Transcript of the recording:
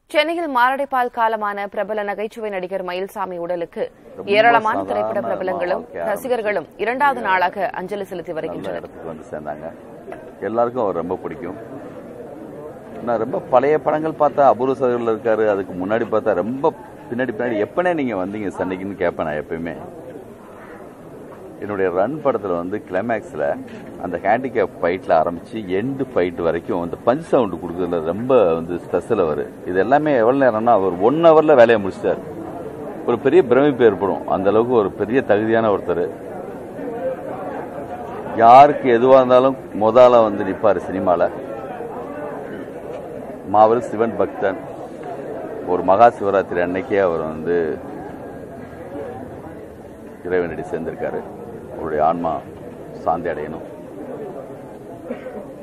சென்னையில் மாரடைப்பால் காலமான பிரபல நகைச்சுவை நடிகர் மயில்சாமி உடலுக்கு ஏராளமான சாதாரண திரைப்பட பிரபலங்களும் வாழ்க்கையா ரசிகர்களும் இரண்டாவது நாளாக அஞ்சலி செலுத்தி நல்ல வருகின்றனர் இடத்துக்கு வந்து சேர்ந்தாங்க எல்லாருக்கும் அவர் ரொம்ப பிடிக்கும் நான் ரொம்ப பழைய படங்கள் பார்த்தா அபூர்வ சகோதரில் இருக்காரு அதுக்கு முன்னாடி பார்த்தா ரொம்ப பின்னாடி பின்னாடி எப்பனே நீங்க வந்தீங்க சென்னைக்குன்னு கேட்பேன் நான் எப்பயுமே என்னுடைய ரன் படத்துல வந்து கிளைமேக்ஸ்ல அந்த ஹேண்டிகேப் ஃபைட்ல ஆரம்பிச்சு எண்டு ஃபைட் வரைக்கும் அந்த பஞ்ச் சவுண்ட் கொடுக்கறதுல ரொம்ப வந்து ஸ்பெஷல் அவர் இது எல்லாமே எவ்வளவு நேரம்னா அவர் ஒன் ஹவர்ல வேலையை முடிச்சிட்டார் ஒரு பெரிய பிரமிப்பு ஏற்படும் அந்த அளவுக்கு ஒரு பெரிய தகுதியான ஒருத்தர் யாருக்கு எதுவா இருந்தாலும் முதல்ல வந்து நிப்பாரு சினிமால மாவல் சிவன் பக்தன் ஒரு மகா சிவராத்திரி அன்னைக்கே அவர் வந்து இறைவனடி சேர்ந்திருக்காரு அவருடைய ஆன்மா சாந்தி அடையணும்